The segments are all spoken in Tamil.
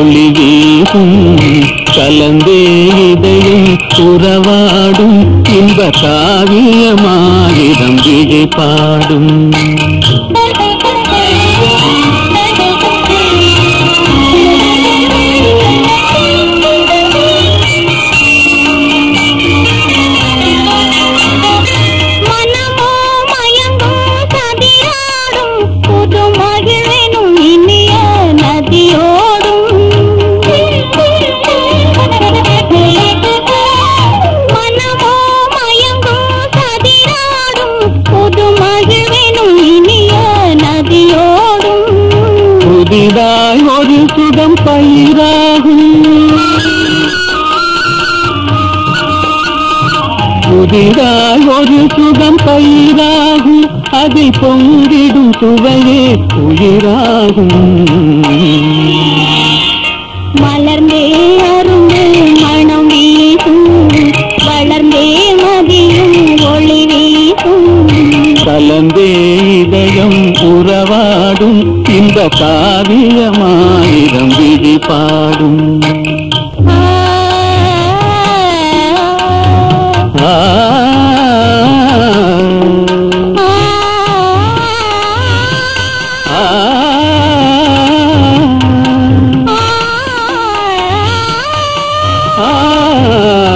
ஒளி வீசும் கலந்தே இதயம் உறவாடும் இன்ப காவியமாயிரம் விழி பாடும் மனமோ மயங்கும் சதியாடும் புது மகிழ்வெனும் இனிய நதியோடும் மனமோ மயங்கும் சதியாடும் புது மகிழ்வெனும் இனிய நதியோடும் புதிதாய் ஒரு சுகம் பயிராகும் புதிதாய் ஒரு சுகம் பயிராகும் அதில் பொங்கிடும் சுவையே உயிராகும் மலர்ந்தே அரும்பு மனம் வீசும் வளர்ந்தே மதியும் ஒளி வீசும் கலந்தே இதயம் உறவாடும் இந்த காவியமாயிரம் விழி பாடும் ஆ, ஆ, ஆ, ஆ, ஆ. ஆ.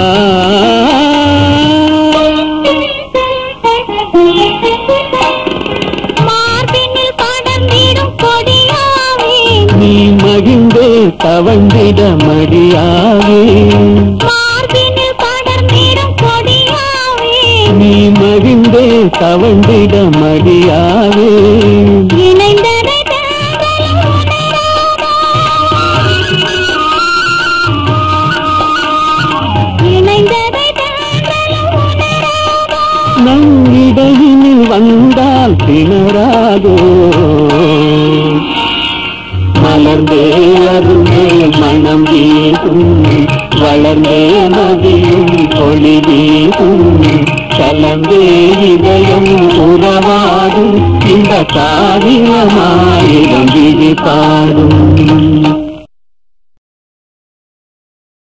மார்பினில் படர்ந்திடும் கொடியாவே நீ மகிழ்ந்தே தவழ்ந்திட மடியாவே மார்பினில் படர்ந்திடும் கொடியாவே நீ மகிழ்ந்தே தவழ்ந்திட மடியாவே இணைந்ததை தேடலும் உணராதோ. இணைந்ததை தேடலும் உணராதோ. நம் இடையினில் வந்தால் திணறாதோ மலர்ந்தே அருந்தே மனம் வீசும் வளர்ந்தே மதியும் ஒளி வீசும் கலந்தே இதயம் உறவாடும் இந்த காவியமாயிரம் விழி பாடும்